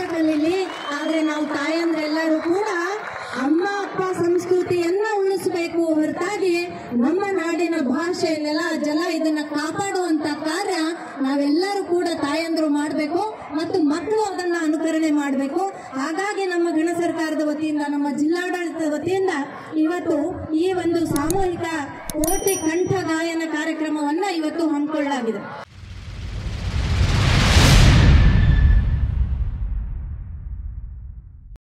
ಕಲೀಲಿ ಆದ್ರೆ ನಾವು ತಾಯಂದ್ರೆಲ್ಲರೂ ಕೂಡ ಅಮ್ಮ ಅಪ್ಪ ಸಂಸ್ಕೃತಿಯನ್ನ ಉಳಿಸಬೇಕು ಹೊರತಾಗಿ ನಮ್ಮ ನಾಡಿನ ಭಾಷೆ ನೆಲ ಜಲ ಇದನ್ನ ಕಾಪಾಡುವಂತ ಕಾರ್ಯ ನಾವೆಲ್ಲರೂ ಕೂಡ ತಾಯಂದ್ರು ಮಾಡಬೇಕು ಮತ್ತು ಮಕ್ಕಳು ಅದನ್ನ ಅನುಕರಣೆ ಮಾಡಬೇಕು ಹಾಗಾಗಿ ನಮ್ಮ ಗಣ ಸರ್ಕಾರದ ವತಿಯಿಂದ ನಮ್ಮ ಜಿಲ್ಲಾಡಳಿತದ ವತಿಯಿಂದ ಇವತ್ತು ಈ ಒಂದು ಸಾಮೂಹಿಕ ಕೋಟಿ ಕಂಠ ಗಾಯನ ಕಾರ್ಯಕ್ರಮವನ್ನ ಇವತ್ತು ಹಮ್ಮಿಕೊಳ್ಳಲಾಗಿದೆ